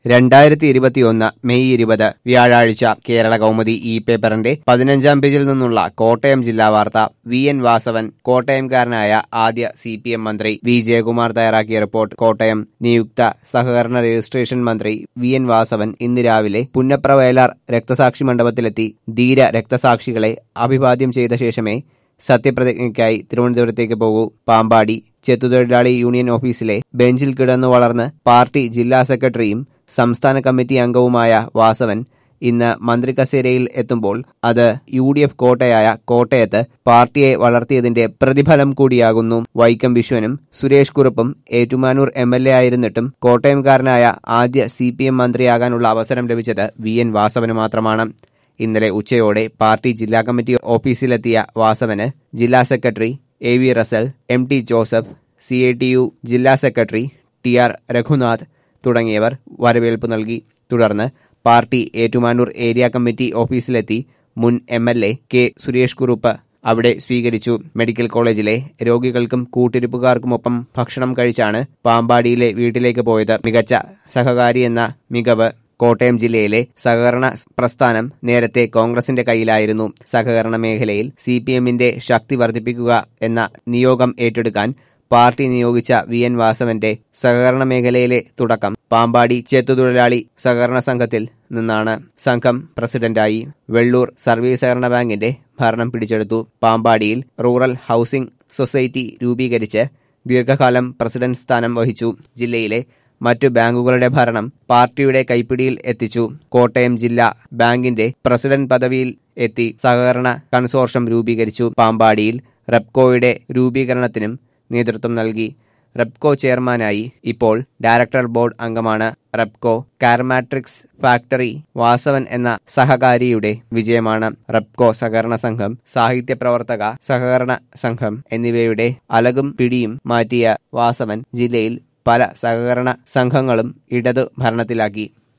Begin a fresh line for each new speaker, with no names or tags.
രണ്ടായിരത്തി ഇരുപത്തിയൊന്ന് മെയ് ഇരുപത് വ്യാഴാഴ്ച കേരള കൗമുദി ഈ പേപ്പറിന്റെ പതിനഞ്ചാം പേജിൽ നിന്നുള്ള കോട്ടയം ജില്ലാ വാർത്ത വി എൻ വാസവൻ കോട്ടയംകാരനായ ആദ്യ സി പി എം മന്ത്രി വി ജയകുമാർ തയ്യാറാക്കിയ റിപ്പോർട്ട് കോട്ടയം നിയുക്ത സഹകരണ രജിസ്ട്രേഷൻ മന്ത്രി വി എൻ വാസവൻ ഇന്ന് രാവിലെ പുന്നപ്ര വയലാർ രക്തസാക്ഷി മണ്ഡപത്തിലെത്തി ധീര രക്തസാക്ഷികളെ അഭിവാദ്യം ചെയ്ത ശേഷമേ സത്യപ്രതിജ്ഞയ്ക്കായി തിരുവനന്തപുരത്തേക്ക് പോകൂ പാമ്പാടി ചെത്തുതൊഴിലാളി യൂണിയൻ ഓഫീസിലെ ബെഞ്ചിൽ കിടന്നു വളർന്ന് പാർട്ടി ജില്ലാ സെക്രട്ടറിയും സംസ്ഥാന കമ്മിറ്റി അംഗവുമായ വാസവൻ ഇന്ന് മന്ത്രി കസേരയിൽ എത്തുമ്പോൾ അത് യു ഡി എഫ് കോട്ടയായ കോട്ടയത്ത് പാർട്ടിയെ വളർത്തിയതിന്റെ പ്രതിഫലം കൂടിയാകുന്നു വൈക്കം വിശ്വനും സുരേഷ് കുറുപ്പും ഏറ്റുമാനൂർ എം എൽ എ ആയിരുന്നിട്ടും കോട്ടയംകാരനായ ആദ്യ സി പി എം മന്ത്രിയാകാനുള്ള അവസരം ലഭിച്ചത് വി എൻ വാസവന് മാത്രമാണ് ഇന്നലെ ഉച്ചയോടെ പാർട്ടി ജില്ലാ കമ്മിറ്റി ഓഫീസിലെത്തിയ വാസവന് ജില്ലാ secretary A V Russel M T Joseph C A T U ജില്ലാ സെക്രട്ടറി ടി ആർ രഘുനാഥ് തുടങ്ങിയവർ വരവേൽപ്പ് നൽകി തുടർന്ന് പാർട്ടി ഏറ്റുമാനൂർ ഏരിയ കമ്മിറ്റി ഓഫീസിലെത്തി മുൻ M L A K Suresh Kurup അവിടെ സ്വീകരിച്ചു മെഡിക്കൽ കോളേജിലെ രോഗികൾക്കും കൂട്ടിരിപ്പുകാർക്കുമൊപ്പം ഭക്ഷണം കഴിച്ചാണ് പാമ്പാടിയിലെ വീട്ടിലേക്ക് പോയത് മികച്ച സഹകാരി എന്ന മികവ് കോട്ടയം ജില്ലയിലെ സഹകരണ പ്രസ്ഥാനം നേരത്തെ കോൺഗ്രസിന്റെ കയ്യിലായിരുന്നു സഹകരണ മേഖലയിൽ സി പി എമ്മിന്റെ ശക്തി വർദ്ധിപ്പിക്കുക എന്ന നിയോഗം ഏറ്റെടുക്കാൻ പാർട്ടി നിയോഗിച്ച വി എൻ വാസവന്റെ സഹകരണ മേഖലയിലെ തുടക്കം പാമ്പാടി ചെത്തുതൊഴിലാളി സഹകരണ സംഘത്തിൽ നിന്നാണ് സംഘം പ്രസിഡന്റായി വെള്ളൂർ സർവീസ് സഹകരണ ബാങ്കിന്റെ ഭരണം പിടിച്ചെടുത്തു പാമ്പാടിയിൽ റൂറൽ ഹൌസിംഗ് സൊസൈറ്റി രൂപീകരിച്ച് ദീർഘകാലം പ്രസിഡന്റ് സ്ഥാനം വഹിച്ചു ജില്ലയിലെ മറ്റു ബാങ്കുകളുടെ ഭരണം പാർട്ടിയുടെ കൈപ്പിടിയിൽ എത്തിച്ചു കോട്ടയം ജില്ലാ ബാങ്കിന്റെ പ്രസിഡന്റ് പദവിയിൽ എത്തി സഹകരണ കൺസോർഷ്യം രൂപീകരിച്ചു പാമ്പാടിയിൽ റെപ്കോയുടെ രൂപീകരണത്തിനും നേതൃത്വം നൽകി റെപ്കോ ചെയർമാനായി ഇപ്പോൾ ഡയറക്ടർ ബോർഡ് അംഗമാണ് റെപ്കോ കാർമാട്രിക്സ് ഫാക്ടറി വാസവൻ എന്ന സഹകാരിയുടെ വിജയമാണ് റെപ്കോ സഹകരണ സംഘം സാഹിത്യ പ്രവർത്തക സഹകരണ സംഘം എന്നിവയുടെ അലകും പിടിയും മാറ്റിയ വാസവൻ ജില്ലയിൽ പല സഹകരണ സംഘങ്ങളും ഇടതു ഭരണത്തിലാക്കി